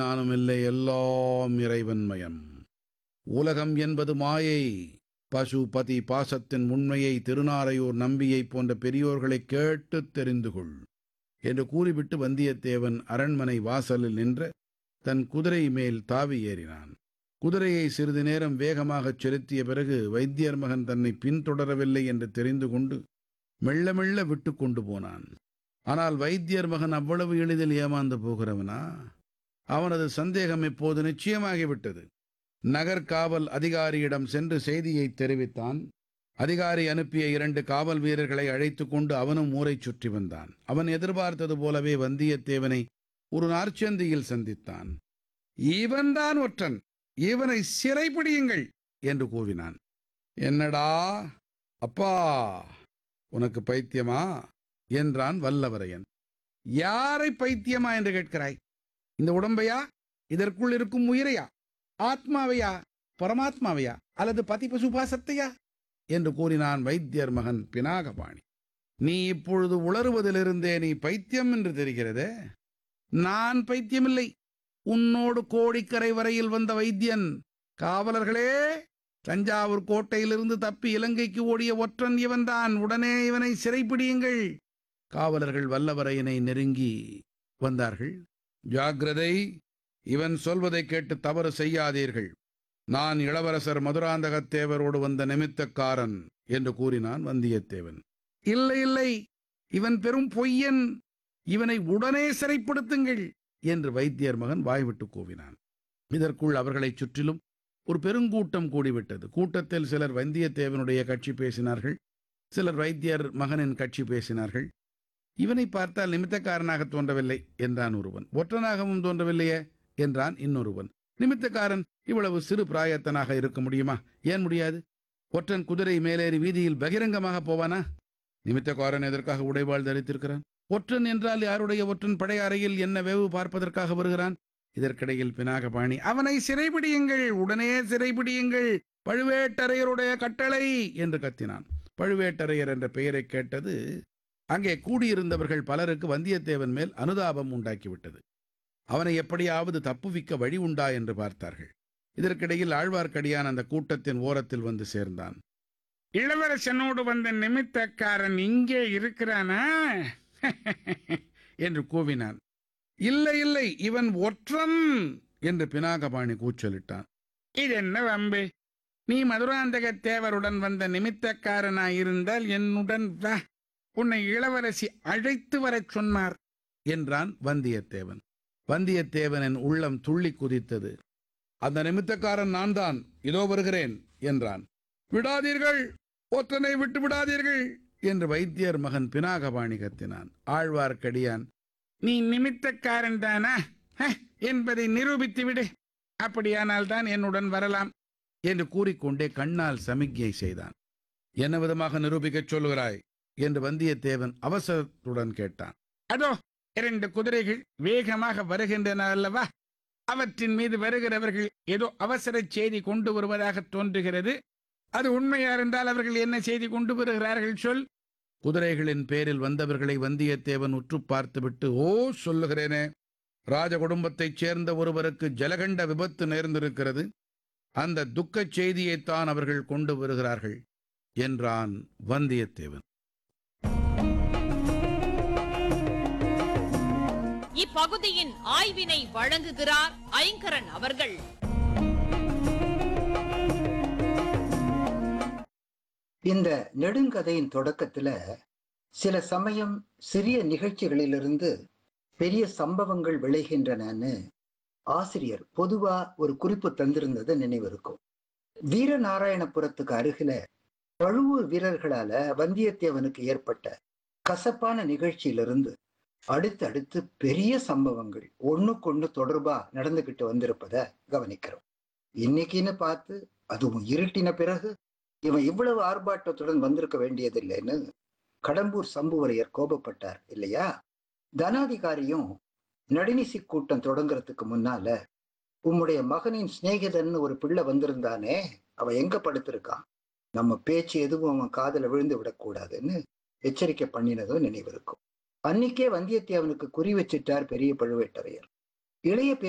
ஞானம் இல்லை எல்லாம் இறைவன்மயம் உலகம் என்பது மாயை பசுபதி பாசத்தின் உண்மையை திருநாரையூர் நம்பியை போன்ற பெரியோர்களை கேட்டுத் தெரிந்து கொள் என்று கூறிவிட்டு வந்தியத்தேவன் அரண்மனை வாசலில் நின்ற தன் குதிரை மேல் தாவி ஏறினான் குதிரையை சிறிது நேரம் வேகமாகச் செலுத்திய பிறகு வைத்தியர் மகன் தன்னை பின்தொடரவில்லை என்று தெரிந்து கொண்டு மெல்ல மெல்ல விட்டு கொண்டு போனான் ஆனால் வைத்தியர் மகன் அவ்வளவு எளிதில் ஏமாந்து போகிறவனா அவனது சந்தேகம் இப்போது நிச்சயமாகிவிட்டது நகர் காவல் அதிகாரியிடம் சென்று செய்தியை தெரிவித்தான் அதிகாரி அனுப்பிய இரண்டு காவல் வீரர்களை அழைத்துக் கொண்டு அவனும் ஊரைச் சுற்றி வந்தான் அவன் எதிர்பார்த்தது போலவே வந்தியத்தேவனை ஒரு நாற்சந்தியில் சந்தித்தான் இவன்தான் ஒற்றன் இவனை சிறைப்பிடியுங்கள் என்று கூவினான் என்னடா அப்பா உனக்கு பைத்தியமா என்றான் வல்லவரையன் யாரை பைத்தியமா என்று கேட்கிறாய் இந்த உடம்பையா இதற்குள் இருக்கும் உயிரையா ஆத்மாவையா பரமாத்மாவையா அல்லது பதி பசுபாசத்தையா என்று கூறினான் வைத்தியர் மகன் பினாகபாணி நீ இப்பொழுது உளறுவதிலிருந்தே நீ பைத்தியம் என்று தெரிகிறதே நான் பைத்தியமில்லை உன்னோடு கோடிக்கரை வரையில் வந்த வைத்தியன் காவலர்களே தஞ்சாவூர் கோட்டையிலிருந்து தப்பி இலங்கைக்கு ஓடிய ஒற்றன் இவன்தான் உடனே இவனை சிறைப்பிடியுங்கள் காவலர்கள் வல்லவரையனை நெருங்கி வந்தார்கள் ஜாக்கிரதை இவன் சொல்வதை கேட்டு தவறு செய்யாதீர்கள் நான் இளவரசர் மதுராந்தகத்தேவரோடு வந்த நிமித்தக்காரன் என்று கூறினான் வந்தியத்தேவன் இல்லை இல்லை இவன் பெரும் பொய்யன் இவனை உடனே சிறைப்படுத்துங்கள் என்று வைத்தியர் மகன் வாய்விட்டு கூவினான் இதற்குள் அவர்களைச் சுற்றிலும் ஒரு பெருங்கூட்டம் கூடிவிட்டது கூட்டத்தில் சிலர் வந்தியத்தேவனுடைய கட்சி பேசினார்கள் சிலர் வைத்தியர் மகனின் கட்சி பேசினார்கள் இவனை பார்த்தால் நிமித்தக்காரனாக தோன்றவில்லை என்றான் ஒருவன் ஒற்றனாகவும் தோன்றவில்லையே என்றான் இன்னொருவன் நிமித்தக்காரன் இவ்வளவு சிறு பிராயத்தனாக இருக்க முடியுமா ஏன் முடியாது ஒற்றன் குதிரை மேலேறி வீதியில் பகிரங்கமாக போவானா நிமித்தக்காரன் எதற்காக உடைவாள் தரித்திருக்கிறான் ஒற்றன் என்றால் யாருடைய ஒற்றன் பழைய அறையில் என்ன வேவு பார்ப்பதற்காக வருகிறான் இதற்கிடையில் பினாகபாணி அவனை சிறைபிடியுங்கள் உடனே சிறைபிடியுங்கள் பழுவேட்டரையருடைய கட்டளை என்று கத்தினான் பழுவேட்டரையர் என்ற பெயரை கேட்டது அங்கே கூடியிருந்தவர்கள் பலருக்கு வந்தியத்தேவன் மேல் அனுதாபம் உண்டாக்கிவிட்டது அவனை எப்படியாவது தப்புவிக்க வழி உண்டா என்று பார்த்தார்கள் இதற்கிடையில் ஆழ்வார்க்கடியான் அந்த கூட்டத்தின் ஓரத்தில் வந்து சேர்ந்தான் இளவரசனோடு வந்த நிமித்தக்காரன் இங்கே இருக்கிறானா என்று கூவினான் இல்லை இல்லை இவன் ஒற்றன் என்று பினாகபாணி கூச்சலிட்டான் இது என்ன வம்பு நீ மதுராந்தக தேவருடன் வந்த நிமித்தக்காரனாயிருந்தால் என்னுடன் வா உன்னை இளவரசி அழைத்து வரச் சொன்னார் என்றான் வந்தியத்தேவன் வந்தியத்தேவனின் உள்ளம் துள்ளி குதித்தது அந்த நிமித்தக்காரன் நான் தான் இதோ வருகிறேன் என்றான் விடாதீர்கள் ஒற்றனை விட்டு விடாதீர்கள் என்று வைத்தியர் மகன் பினாகபாணி கத்தினான் ஆழ்வார்க்கடியான் நீ நிமித்தக்காரன் தானா ஹ, என்பதை நிரூபித்து விடு அப்படியானால் தான் என்னுடன் வரலாம் என்று கூறிக்கொண்டே கண்ணால் சமிக்ஞை செய்தான் என்ன விதமாக நிரூபிக்கச் சொல்கிறாய் என்று வந்தியத்தேவன் அவசரத்துடன் கேட்டான் அதோ இரண்டு குதிரைகள் வேகமாக வருகின்றன அல்லவா அவற்றின் மீது வருகிறவர்கள் ஏதோ அவசர செய்தி கொண்டு வருவதாக தோன்றுகிறது அது உண்மையா இருந்தால் அவர்கள் என்ன செய்தி கொண்டு வருகிறார்கள் சொல் குதிரைகளின் பேரில் வந்தவர்களை வந்தியத்தேவன் உற்று பார்த்துவிட்டு ஓ சொல்லுகிறேனே ராஜ குடும்பத்தைச் சேர்ந்த ஒருவருக்கு ஜலகண்ட விபத்து நேர்ந்திருக்கிறது அந்த துக்கச் செய்தியைத்தான் அவர்கள் கொண்டு வருகிறார்கள் என்றான் வந்தியத்தேவன் இப்பகுதியின் ஆய்வினை வழங்குகிறார் ஐங்கரன் அவர்கள் இந்த நெடுங்கதையின் தொடக்கத்துல சில சமயம் சிறிய நிகழ்ச்சிகளிலிருந்து பெரிய சம்பவங்கள் விளைகின்றனன்னு ஆசிரியர் பொதுவா ஒரு குறிப்பு தந்திருந்தது நினைவிருக்கும் வீரநாராயணபுரத்துக்கு அருகில பழுவூர் வீரர்களால வந்தியத்தேவனுக்கு ஏற்பட்ட கசப்பான நிகழ்ச்சியிலிருந்து அடுத்தடுத்து பெரிய சம்பவங்கள் ஒண்ணுக்கொண்ணு தொடர்பா நடந்துகிட்டு வந்திருப்பத கவனிக்கிறோம் இன்னைக்குன்னு பார்த்து அதுவும் இருட்டின பிறகு இவன் இவ்வளவு ஆர்ப்பாட்டத்துடன் வந்திருக்க வேண்டியதில்லைன்னு கடம்பூர் சம்புவரையர் கோபப்பட்டார் இல்லையா தனாதிகாரியும் நடினிசி கூட்டம் தொடங்குறதுக்கு முன்னால உம்முடைய மகனின் சிநேகிதன் ஒரு பிள்ளை வந்திருந்தானே அவன் எங்க படுத்திருக்கான் நம்ம பேச்சு எதுவும் அவன் காதுல விழுந்து விடக்கூடாதுன்னு எச்சரிக்கை பண்ணினதும் நினைவிருக்கும் அன்னைக்கே வந்தியத்தேவனுக்கு குறி வச்சிட்டார் பெரிய பழுவேட்டரையர் இளைய